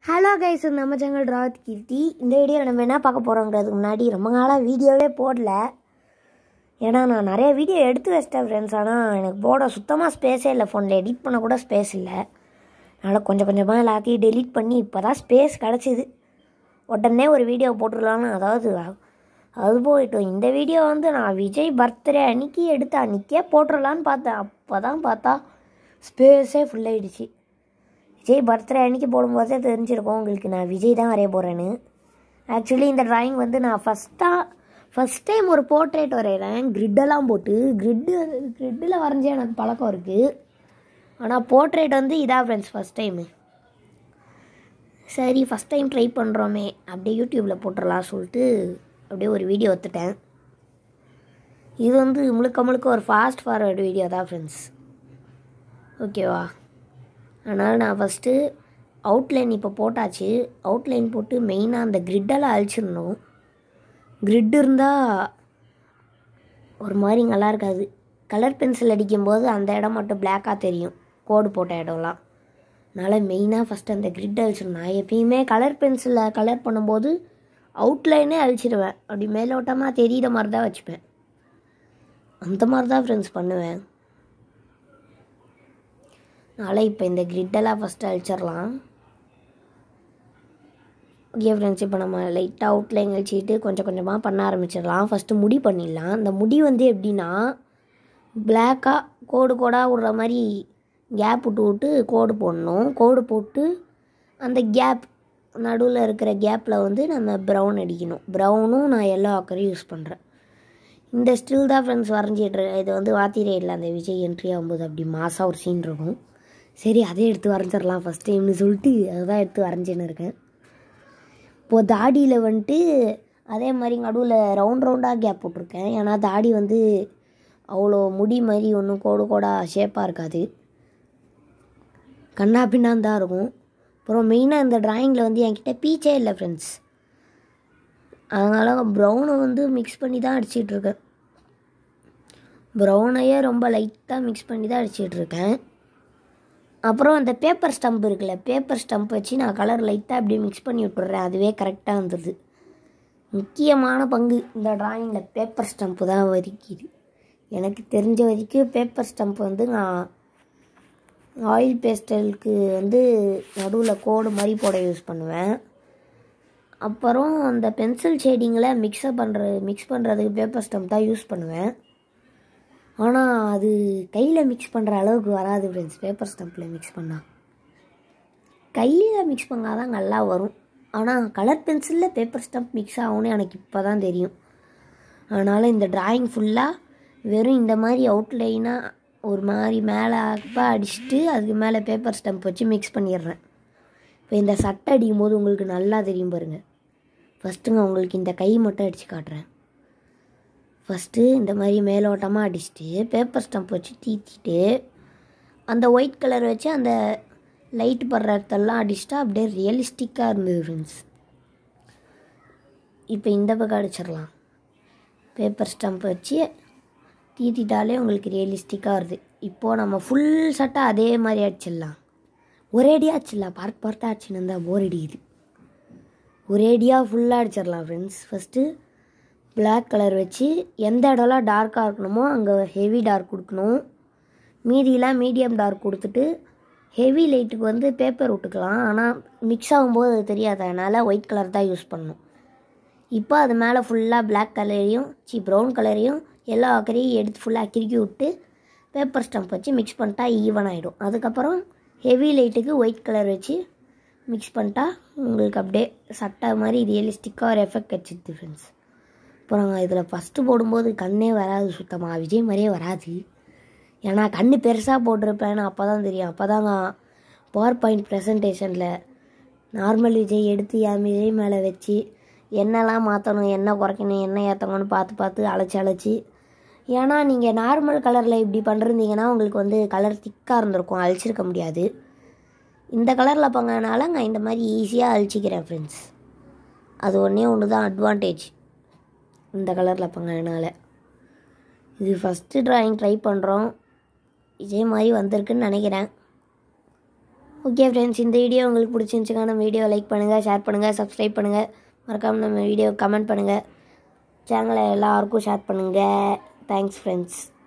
hello guys நம்ம channel Rawat Keerthi இந்த வீடியோவில் நம்ம என்ன பார்க்க போகிறோங்கிறதுக்கு முன்னாடி ரொம்ப நாளாக வீடியோவே போடல ஏன்னா நான் நிறைய வீடியோ எடுத்து வச்சிட்டேன் ஃப்ரெண்ட்ஸ் ஆனால் எனக்கு போட சுத்தமாக ஸ்பேஸே இல்லை ஃபோனில் எடிட் பண்ண கூட ஸ்பேஸ் இல்லை அதனால் கொஞ்சம் கொஞ்சமாக எல்லாத்தையும் டெலீட் பண்ணி இப்போ தான் ஸ்பேஸ் கிடச்சிது உடனே ஒரு வீடியோ போட்டுடலான்னு அதாவது அது போயிட்டோம் இந்த வீடியோ வந்து நான் விஜய் பர்த்டே அன்னைக்கு எடுத்த அன்றைக்கே போட்டுடலான்னு பார்த்தேன் அப்போ தான் பார்த்தா ஸ்பேஸே ஃபுல்லாகிடுச்சு விஜய் பர்த்டே அன்னைக்கு போடும்போதே தெரிஞ்சிருக்கும் உங்களுக்கு நான் விஜய் தான் வரைய போகிறேன்னு ஆக்சுவலி இந்த டிராயிங் வந்து நான் ஃபஸ்ட்டாக ஃபஸ்ட் டைம் ஒரு போர்ட்ரேட் வரைகிறேன் கிரிட்டெல்லாம் போட்டு கிரிட்டு கிரிட்டில் வரைஞ்சே எனக்கு பழக்கம் இருக்குது ஆனால் போர்ட்ரேட் வந்து இதான் ஃப்ரெண்ட்ஸ் ஃபஸ்ட் டைமு சரி ஃபஸ்ட் டைம் ட்ரை பண்ணுறோமே அப்படியே யூடியூப்பில் போட்டுடலாம் சொல்லிட்டு அப்படியே ஒரு வீடியோ எடுத்துட்டேன் இது வந்து முழுக்க முழுக்க ஒரு ஃபாஸ்ட் ஃபார்வர்டு வீடியோ தான் ஃப்ரெண்ட்ஸ் ஓகேவா அதனால் நான் ஃபஸ்ட்டு அவுட்லைன் இப்போ போட்டாச்சு அவுட்லைன் போட்டு மெயினாக அந்த கிரிட்டெல்லாம் அழிச்சிடணும் கிரிட் இருந்தால் ஒரு மாதிரி நல்லா இருக்காது கலர் பென்சில் அடிக்கும்போது அந்த இடம் மட்டும் பிளாக்காக தெரியும் கோடு போட்ட இடம்லாம் அதனால் மெயினாக ஃபஸ்ட்டு அந்த கிரிட் அழிச்சிடணும் நான் எப்பயுமே கலர் பென்சிலில் கலர் பண்ணும்போது அவுட்லைனே அழிச்சிடுவேன் அப்படி மேலோட்டமாக தெரியிற மாதிரி தான் வச்சுப்பேன் அந்த மாதிரி தான் ஃப்ரெண்ட்ஸ் பண்ணுவேன் அதனால் இப்போ இந்த கிரிட்டெல்லாம் ஃபஸ்ட்டு அழிச்சிடலாம் ஓகே ஃப்ரெண்ட்ஸ் இப்போ நம்ம லைட்டாக அவுட்லைன் அழிச்சிட்டு கொஞ்சம் கொஞ்சமாக பண்ண ஆரம்பிச்சிடலாம் ஃபஸ்ட்டு முடி பண்ணிடலாம் அந்த முடி வந்து எப்படின்னா பிளாக்காக கோடு கோடாக விடுற மாதிரி கேப் விட்டு விட்டு கோடு போடணும் கோடு போட்டு அந்த கேப் நடுவில் இருக்கிற கேப்பில் வந்து நம்ம ப்ரௌன் அடிக்கணும் ப்ரௌனும் நான் எல்லோ ஆக்கரையும் யூஸ் பண்ணுறேன் இந்த ஸ்டில் தான் ஃப்ரெண்ட்ஸ் வரைஞ்சிட்டு இது வந்து வாத்திரே இல்லை அந்த விஜய் என்ட்ரி ஆகும்போது அப்படி மாசாக ஒரு சீன் இருக்கும் சரி அதே எடுத்து வரைஞ்சிடலாம் ஃபஸ்ட் டைம்னு சொல்லிட்டு அதுதான் எடுத்து வரைஞ்சின்னு இருக்கேன் இப்போது தாடியில் வந்துட்டு அதே மாதிரி நடுவில் ரவுண்ட் ரவுண்டாக கேப் போட்டிருக்கேன் ஏன்னா தாடி வந்து அவ்வளோ முடி மாதிரி ஒன்றும் கோடு கோடாக ஷேப்பாக இருக்காது கண்ணா பின்னான்னு தான் இருக்கும் அப்புறம் மெயினாக இந்த ட்ராயிங்கில் வந்து என்கிட்ட பீச்சே இல்லை ஃப்ரெண்ட்ஸ் அதனால் ப்ரௌனை வந்து மிக்ஸ் பண்ணி தான் அடிச்சிட்ருக்கேன் ப்ரௌனையே ரொம்ப லைட்டாக மிக்ஸ் பண்ணி தான் அடிச்சிட்ருக்கேன் அப்புறம் அந்த பேப்பர் ஸ்டம்ப் இருக்குல்ல பேப்பர் ஸ்டம்ப் வச்சு நான் கலர் லைட்டாக அப்படியே மிக்ஸ் பண்ணி விட்டுறேன் அதுவே கரெக்டாக வந்துடுது முக்கியமான பங்கு இந்த ட்ராயிங்கில் பேப்பர் ஸ்டம்ப்பு தான் வரிக்குது எனக்கு தெரிஞ்ச வரைக்கும் பேப்பர் ஸ்டம்ப் வந்து நான் ஆயில் பேஸ்டலுக்கு வந்து நடுவில் கோடு மாதிரி போட யூஸ் பண்ணுவேன் அப்புறம் அந்த பென்சில் ஷேடிங்கில் மிக்ஸப் பண்ணுற மிக்ஸ் பண்ணுறதுக்கு பேப்பர் ஸ்டம்ப் தான் யூஸ் பண்ணுவேன் ஆனால் அது கையில் மிக்ஸ் பண்ணுற அளவுக்கு வராது ஃப்ரெண்ட்ஸ் பேப்பர் ஸ்டம்பில் மிக்ஸ் பண்ணால் கையில் மிக்ஸ் பண்ணால் தான் நல்லா வரும் ஆனால் கலர் பென்சிலில் பேப்பர் ஸ்டம்ப் மிக்ஸ் ஆகும்னு எனக்கு இப்போ தான் தெரியும் அதனால் இந்த ட்ராயிங் ஃபுல்லாக வெறும் இந்த மாதிரி அவுட்லைனாக ஒரு மாதிரி மேலே அப்பா அடிச்சுட்டு அதுக்கு மேலே பேப்பர் ஸ்டம்ப் வச்சு மிக்ஸ் பண்ணிடுறேன் இப்போ இந்த சட்டை அடிக்கும் போது உங்களுக்கு நல்லா தெரியும் பாருங்கள் ஃபஸ்ட்டுங்க உங்களுக்கு இந்த கை மட்டும் அடித்து காட்டுறேன் ஃபஸ்ட்டு இந்த மாதிரி மேலோட்டமாக அடிச்சுட்டு பேப்பர் ஸ்டம்ப் வச்சு தீத்திட்டு அந்த ஒயிட் கலர் வச்சு அந்த லைட் படுற இடத்தெல்லாம் அடிச்சுட்டா அப்படியே ரியலிஸ்டிக்காக இருந்தது ஃப்ரெண்ட்ஸ் இப்போ இந்த பக்கம் அடிச்சிடலாம் பேப்பர் ஸ்டம்ப் வச்சு தீத்திட்டாலே உங்களுக்கு ரியலிஸ்டிக்காக வருது இப்போது நம்ம ஃபுல் சட்டை அதே மாதிரி அடிச்சிடலாம் ஒரேடியாக அடிச்சிடலாம் பார்ட் பார்ட்டாக அடிச்சுன்னு இருந்தால் போர் அடிக்குது ஒரேடியாக ஃபுல்லாக அடிச்சிடலாம் ஃப்ரெண்ட்ஸ் ஃபஸ்ட்டு பிளாக் கலர் வச்சு எந்த இடம்லாம் டார்க்காக இருக்கணுமோ அங்கே ஹெவி டார்க் கொடுக்கணும் மீதியெலாம் மீடியம் டார்க் கொடுத்துட்டு ஹெவி லைட்டுக்கு வந்து பேப்பர் விட்டுக்கலாம் ஆனால் மிக்ஸ் ஆகும்போது அது தெரியாது அதனால் ஒயிட் கலர் தான் யூஸ் பண்ணணும் இப்போ அது மேலே ஃபுல்லாக பிளாக் கலரையும் சி ப்ரௌன் கலரையும் எல்லா அக்கறையும் எடுத்து ஃபுல்லாக கிறுக்கி விட்டு பேப்பர் ஸ்டம்ப் வச்சு மிக்ஸ் பண்ணிட்டா ஈவன் ஆகிடும் அதுக்கப்புறம் ஹெவி லைட்டுக்கு ஒயிட் கலர் வச்சு மிக்ஸ் பண்ணிட்டா உங்களுக்கு அப்படியே சட்டை மாதிரி ரியலிஸ்டிக்காக ஒரு எஃபெக்ட் கிடச்சிது ஃப்ரெண்ட்ஸ் அப்புறம் இதில் ஃபஸ்ட்டு போடும்போது கண்ணே வராது சுத்தமாக விஜய் மாதிரியே வராது ஏன்னா கண் பெருசாக போட்டிருப்பேன்னு அப்போ தான் தெரியும் அப்போ தான் நான் பவர் பாயிண்ட் ப்ரெசன்டேஷனில் நார்மல் விஜய் எடுத்து என் விஜய் மேலே வச்சு என்னெல்லாம் மாற்றணும் என்ன குறைக்கணும் என்ன ஏற்றணும்னு பார்த்து பார்த்து அழைச்சி அழைச்சி ஏன்னா நீங்கள் நார்மல் கலரில் இப்படி பண்ணிருந்தீங்கன்னா உங்களுக்கு வந்து கலர் திக்காக இருந்திருக்கும் அழிச்சிருக்க முடியாது இந்த கலரில் பங்கனால நான் இந்த மாதிரி ஈஸியாக அழிச்சிக்கிறேன் ஃப்ரெண்ட்ஸ் அது ஒன்றே ஒன்று தான் அட்வான்டேஜ் இந்த கலரில் பங்கனால இது ஃபஸ்ட்டு ட்ராயிங் ட்ரை பண்ணுறோம் இதே மாதிரி வந்திருக்குன்னு நினைக்கிறேன் ஓகே ஃப்ரெண்ட்ஸ் இந்த வீடியோ உங்களுக்கு பிடிச்சிருந்துச்சுன்னா நம்ம வீடியோ லைக் பண்ணுங்கள் ஷேர் பண்ணுங்கள் சப்ஸ்கிரைப் பண்ணுங்கள் மறக்காமல் நம்ம வீடியோ கமெண்ட் பண்ணுங்கள் சேனலை எல்லாருக்கும் ஷேர் பண்ணுங்கள் தேங்க்ஸ் ஃப்ரெண்ட்ஸ்